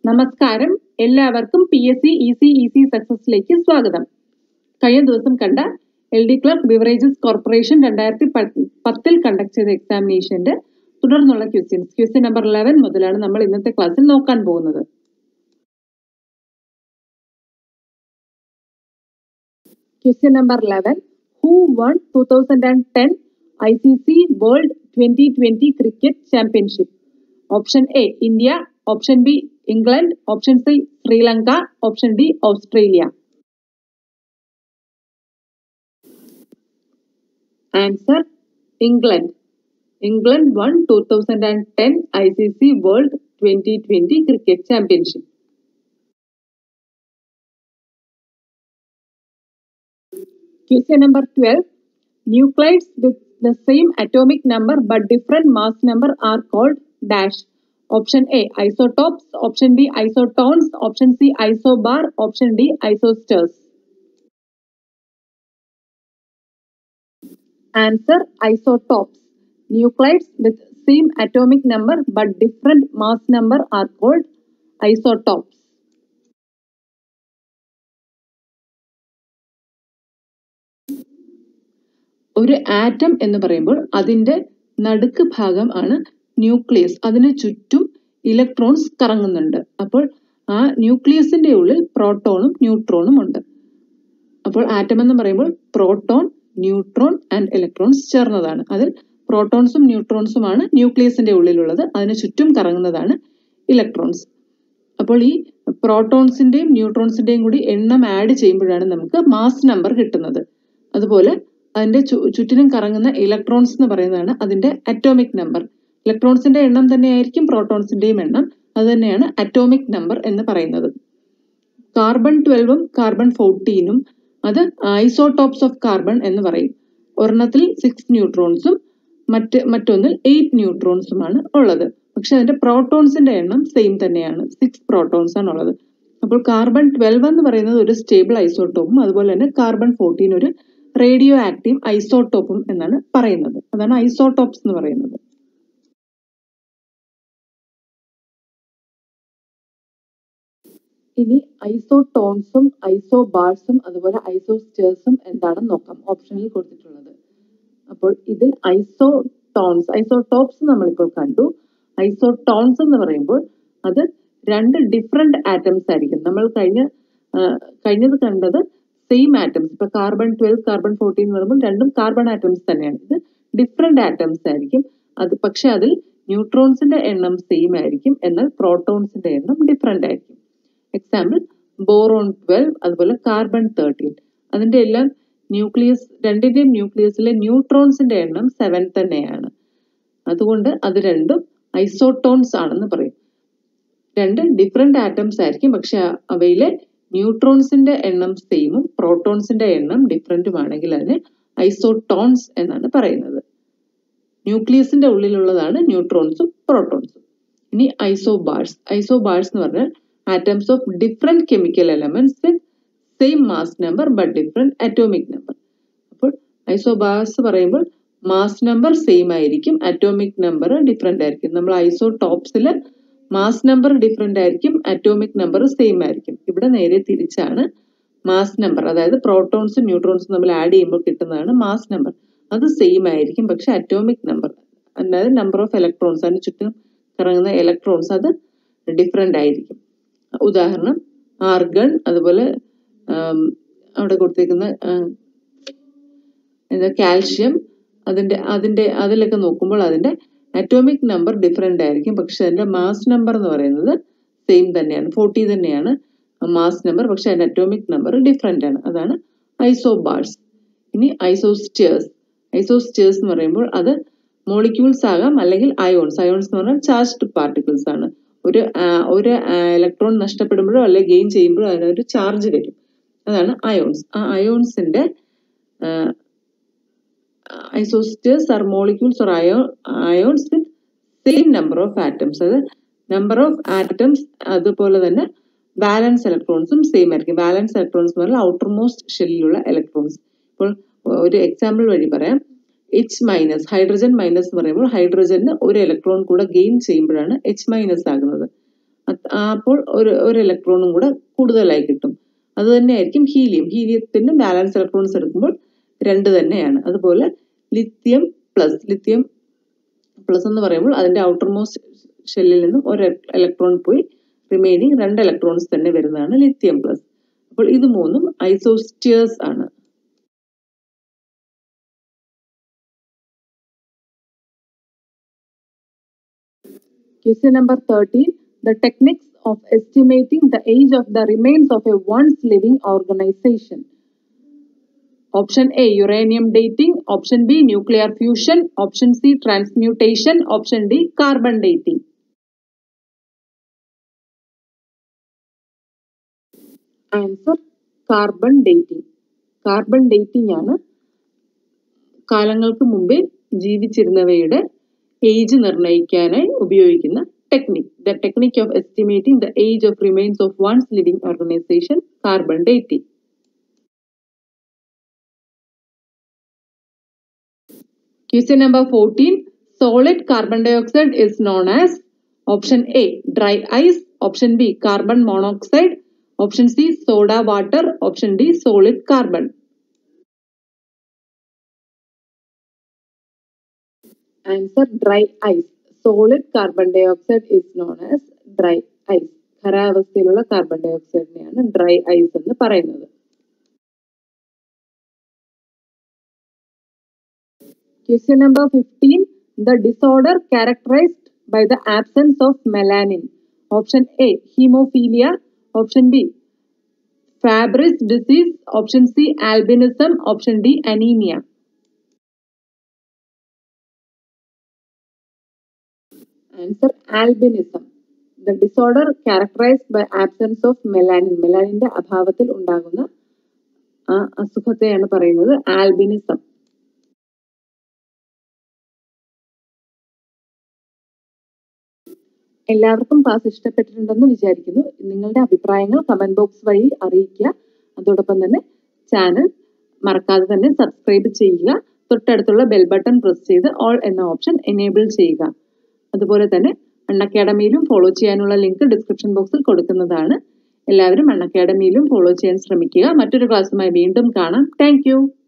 നമസ്കാരം എല്ലാവർക്കും P S C E C E C സക്സസിലേക്ക് സ്വാഗതം കഴിഞ്ഞ ദിവസം കണ്ട L D clerk beverages corporation രണ്ടായിരത്തി പത്തിൽ കണ്ടക്ട് ചെയ്ത എക്സാമിനേഷന്റെ തുടർന്നുള്ള ക്വസ്റ്റ്യൻസ് ക്വസ്റ്റ്യൻ നമ്പർ ഇലവൻ മുതലാണ് നമ്മൾ ഇന്നത്തെ ക്ലാസ്സിൽ നോക്കാൻ പോകുന്നത് question number eleven who one two thousand and ten I C C world twenty twenty cricket championship option A India option B England option C Sri Lanka option D Australia answer England England one two thousand and ten I C C world twenty twenty cricket championship Question number 12. Nuclides with the same atomic number but different mass number are called dash. Option A isotopes, option B isotones, option C isobar, option D isosters. Answer isotopes. Nuclides with same atomic number but different mass number are called isotopes. ഒരു atom എന്ന് പറയുമ്പോൾ അതിന്റെ നടുക്ക് ഭാഗം ആണ് nucleus അതിന് ചുറ്റും electrons കറങ്ങുന്നുണ്ട് അപ്പോൾ ആ ന്യൂക്ലിയസിന്റെ ഉള്ളിൽ പ്രോട്ടോണും ന്യൂട്രോണും ഉണ്ട് അപ്പോൾ ആറ്റം എന്ന് പറയുമ്പോൾ പ്രോട്ടോൺ ന്യൂട്രോൺ ആൻഡ് ഇലക്ട്രോൺസ് ചേർന്നതാണ് അതിൽ പ്രോട്ടോൺസും ന്യൂട്രോൺസുമാണ് ന്യൂക്ലിയസിന്റെ ഉള്ളിലുള്ളത് അതിന് ചുറ്റും കറങ്ങുന്നതാണ് ഇലക്ട്രോൺസ് അപ്പോൾ ഈ പ്രോട്ടോൺസിന്റെയും ന്യൂട്രോൺസിന്റെയും കൂടി എണ്ണം ആഡ് ചെയ്യുമ്പോഴാണ് നമുക്ക് മാസ് നമ്പർ കിട്ടുന്നത് അതുപോലെ അതിന്റെ ചുറ്റിനും കറങ്ങുന്ന ഇലക്ട്രോൺസ് എന്ന് പറയുന്നതാണ് അതിന്റെ അറ്റോമിക് നമ്പർ ഇലക്ട്രോൺസിന്റെ എണ്ണം തന്നെയായിരിക്കും പ്രോട്ടോൺസിന്റെയും എണ്ണം അത് തന്നെയാണ് അറ്റോമിക് നമ്പർ എന്ന് പറയുന്നത് കാർബൺ ട്വൽവും കാർബൺ ഫോർട്ടീനും അത് ഐസോടോപ്സ് ഓഫ് കാർബൺ എന്ന് പറയും ഒരെണ്ണത്തിൽ സിക്സ് ന്യൂട്രോൺസും മറ്റ് മറ്റൊന്നിൽ എയ്റ്റ് ന്യൂട്രോൺസുമാണ് ഉള്ളത് പക്ഷെ അതിന്റെ പ്രോട്ടോൺസിന്റെ എണ്ണം സെയിം തന്നെയാണ് സിക്സ് പ്രോട്ടോൺസ് ആണ് ഉള്ളത് അപ്പോൾ കാർബൺ ട്വൽവ് എന്ന് പറയുന്നത് ഒരു സ്റ്റേബിൾ ഐസോട്ടോപ്പും അതുപോലെ തന്നെ കാർബൺ ഫോർട്ടീൻ ഒരു റേഡിയോ ആക്റ്റീവ് ഐസോട്ടോപ്പും എന്നാണ് പറയുന്നത് അതാണ് ഐസോട്ടോപ്സ് എന്ന് പറയുന്നത് ഇനി ഐസോടോൺസും ഐസോബാർസും അതുപോലെ ഐസോസ്റ്റേഴ്സും എന്താണെന്ന് നോക്കാം ഓപ്ഷനിൽ കൊടുത്തിട്ടുള്ളത് അപ്പോൾ ഇതിൽ ഐസോടോൺസ് ഐസോടോപ്സ് നമ്മളിപ്പോൾ കണ്ടു ഐസോടോൺസ് എന്ന് പറയുമ്പോൾ അത് രണ്ട് ഡിഫറെന്റ് ആറ്റംസ് ആയിരിക്കും നമ്മൾ കഴിഞ്ഞ കഴിഞ്ഞത് കണ്ടത് സെയിം ആറ്റംസ് ഇപ്പൊ കാർബൺ ട്വൽവ് കാർബൺ ഫോർട്ടീൻ എന്ന് പറയുമ്പോൾ രണ്ടും കാർബൺ ആറ്റംസ് തന്നെയാണ് ഇത് ഡിഫറെന്റ് ആറ്റംസ് ആയിരിക്കും അത് പക്ഷെ അതിൽ ന്യൂട്രോൺസിന്റെ എണ്ണം സെയിം ആയിരിക്കും എന്നാൽ പ്രോട്ടോൺസിന്റെ എണ്ണം ഡിഫറെന്റ് ആയിരിക്കും എക്സാമ്പിൾ ബോറോൺ ട്വൽവ് അതുപോലെ കാർബൺ തേർട്ടീൻ അതിന്റെ എല്ലാം ന്യൂക്ലിയസ് രണ്ടിന്റെയും ന്യൂക്ലിയസിലെ ന്യൂട്രോൺസിന്റെ എണ്ണം സെവൻ തന്നെയാണ് അതുകൊണ്ട് അത് രണ്ടും ഐസോട്ടോൺസ് ആണെന്ന് പറയും രണ്ട് ഡിഫറെന്റ് ആറ്റംസ് ആയിരിക്കും പക്ഷെ അവയിലെ ന്യൂട്രോൺസിന്റെ എണ്ണം സെയിമും പ്രോട്ടോൺസിന്റെ എണ്ണം ഡിഫറെന്റും ആണെങ്കിൽ അതിന് ഐസോട്ടോൺസ് എന്നാണ് പറയുന്നത് ന്യൂക്ലിയസിന്റെ ഉള്ളിലുള്ളതാണ് ന്യൂട്രോൺസും പ്രോട്ടോൺസും ഇനി ഐസോബാർസ് ഐസോബാർസ് എന്ന് പറഞ്ഞാൽ atoms of different chemical elements with same mass number but different atomic number അപ്പോൾ ഐസോബാർസ് പറയുമ്പോൾ മാസ് നമ്പർ സെയിം ആയിരിക്കും അറ്റോമിക് നമ്പർ ഡിഫറെന്റ് ആയിരിക്കും നമ്മൾ ഐസോടോപ്സിൽ മാസ് നമ്പർ ഡിഫറെന്റ് ആയിരിക്കും അറ്റോമിക് നമ്പർ സെയിം ആയിരിക്കും ഇവിടെ നേരെ തിരിച്ചാണ് മാസ് നമ്പർ അതായത് പ്രോട്ടോൺസും ന്യൂട്രോൺസും തമ്മിൽ ആഡ് ചെയ്യുമ്പോൾ കിട്ടുന്നതാണ് മാസ് നമ്പർ അത് സെയിം ആയിരിക്കും പക്ഷെ അറ്റോമിക് നമ്പർ അതായത് നമ്പർ ഓഫ് ഇലക്ട്രോൺസ് അതിന് ചുറ്റും കറങ്ങുന്ന ഇലക്ട്രോൺസ് അത് ഡിഫറെന്റ് ആയിരിക്കും ഉദാഹരണം ആർഗൺ അതുപോലെ അവിടെ കൊടുത്തേക്കുന്ന എന്താ കാൽഷ്യം അതിന്റെ അതിന്റെ അതിലൊക്കെ നോക്കുമ്പോൾ അതിന്റെ അറ്റോമിക് നമ്പർ ഡിഫറെന്റ് ആയിരിക്കും പക്ഷെ അതിന്റെ മാസ് നമ്പർ എന്ന് പറയുന്നത് സെയിം തന്നെയാണ് ഫോർട്ടി തന്നെയാണ് മാസ് നമ്പർ പക്ഷെ അതിന്റെ അറ്റോമിക് നമ്പർ ഡിഫറെന്റ് ആണ് അതാണ് ഐസോബാർസ് ഇനി ഐസോസ്റ്റിയേഴ്സ് ഐസോസ്റ്റിയേഴ്സ് എന്ന് പറയുമ്പോൾ അത് മോളിക്യൂൾസ് ആകാം അല്ലെങ്കിൽ അയോൺസ് അയോൺസ് എന്ന് പറഞ്ഞാൽ ചാർജ്ഡ് പാർട്ടിക്കിൾസ് ആണ് ഒരു ഒരു ഇലക്ട്രോൺ നഷ്ടപ്പെടുമ്പോഴോ അല്ലെങ്കിൽ ഗെയിൻ ചെയ്യുമ്പോഴോ അതിനൊരു ചാർജ് വരും അതാണ് അയോൺസ് ആ അയോൺസിന്റെ isosters are molecules or ions with same number of atoms അത് നമ്പർ ഓഫ് ആറ്റംസ് അതുപോലെ തന്നെ ബാലൻസ് ഇലക്ട്രോൺസും സെയിം ആയിരിക്കും ബാലൻസ് ഇലക്ട്രോൺസ് എന്ന് പറഞ്ഞാൽ ഔട്ടർ മോസ്റ്റ് ഷെല്ലിലുള്ള ഇലക്ട്രോൺസ് ഇപ്പോൾ ഒരു എക്സാമ്പിൾ വഴി പറയാം എച്ച് മൈനസ് ഹൈഡ്രജൻ മൈനസ് എന്ന് പറയുമ്പോൾ ഹൈഡ്രജന് ഒരു ഇലക്ട്രോൺ കൂടെ ഗെയിൻ ചെയ്യുമ്പോഴാണ് എച്ച് മൈനസ് ആകുന്നത് അത് ആ അപ്പോൾ ഒരു ഒരു ഇലക്ട്രോണും കൂടെ കൂടുതലായി കിട്ടും അത് തന്നെയായിരിക്കും ഹീലിയം ഹീലിയത്തിന് ബാലൻസ് ഇലക്ട്രോൺസ് എടുക്കുമ്പോൾ രണ്ട് തന്നെയാണ് അതുപോലെ ലിത്യം പ്ലസ് ലിത്യം പ്ലസ് എന്ന് പറയുമ്പോൾ അതിന്റെ ഔട്ടർ മോസ്റ്റ് ഷെല്ലിൽ നിന്നും ഒരു ഇലക്ട്രോൺ പോയി റിമൈനിങ് രണ്ട് ഇലക്ട്രോൺസ് തന്നെ വരുന്നതാണ് ലിത്യം പ്ലസ് അപ്പോൾ ഇത് മൂന്നും ഐസോസ്റ്റിയേഴ്സ് ആണ് Question number 13. The techniques of estimating the age of the remains of a once living organization. Option A, uranium dating. Option B, nuclear fusion. Option C, transmutation. Option D, carbon dating. Answer carbon dating carbon dating ആണ് കാലങ്ങൾക്ക് മുമ്പേ ജീവിച്ചിരുന്നവയുടെ age നിർണ്ണയിക്കാനായി ഉപയോഗിക്കുന്ന technique the technique of estimating the age of remains of once living organisation carbon dating Question number 14. Solid carbon dioxide is known as option A. Dry ice. Option B. Carbon monoxide. Option C. Soda water. Option D. Solid carbon. Answer dry ice. Solid carbon dioxide is known as dry ice. ഖരാവസ്ഥയിലുള്ള carbon ഡൈ ഓക്സൈഡിനെയാണ് dry ice എന്ന് പറയുന്നത് Question number 15. The disorder characterized by the absence of melanin. Option A. Hemophilia. Option B. Fabry's disease. Option C. Albinism. Option D. Anemia. Answer albinism. The disorder characterized by absence of melanin. മെലാനിന്റെ അഭാവത്തിൽ ഉണ്ടാകുന്ന ആ അസുഖത്തെയാണ് പറയുന്നത് albinism എല്ലാവർക്കും class ഇഷ്ടപ്പെട്ടിട്ടുണ്ടെന്ന് വിചാരിക്കുന്നു നിങ്ങളുടെ അഭിപ്രായങ്ങൾ comment box വഴി അറിയിക്കുക അതോടൊപ്പം തന്നെ ചാനൽ മറക്കാതെ തന്നെ സബ്സ്ക്രൈബ് ചെയ്യുക തൊട്ടടുത്തുള്ള ബെൽ ബട്ടൺ പ്രസ് ചെയ്ത് ഓൾ എന്ന ഓപ്ഷൻ എനേബിൾ ചെയ്യുക അതുപോലെ തന്നെ അൺ അക്കാഡമിയിലും ഫോളോ ചെയ്യാനുള്ള ലിങ്ക് ഡിസ്ക്രിപ്ഷൻ ബോക്സിൽ കൊടുക്കുന്നതാണ് എല്ലാവരും അൺ അക്കാഡമിയിലും ഫോളോ ചെയ്യാൻ ശ്രമിക്കുക മറ്റൊരു ക്ലാസ്സുമായി വീണ്ടും കാണാം താങ്ക്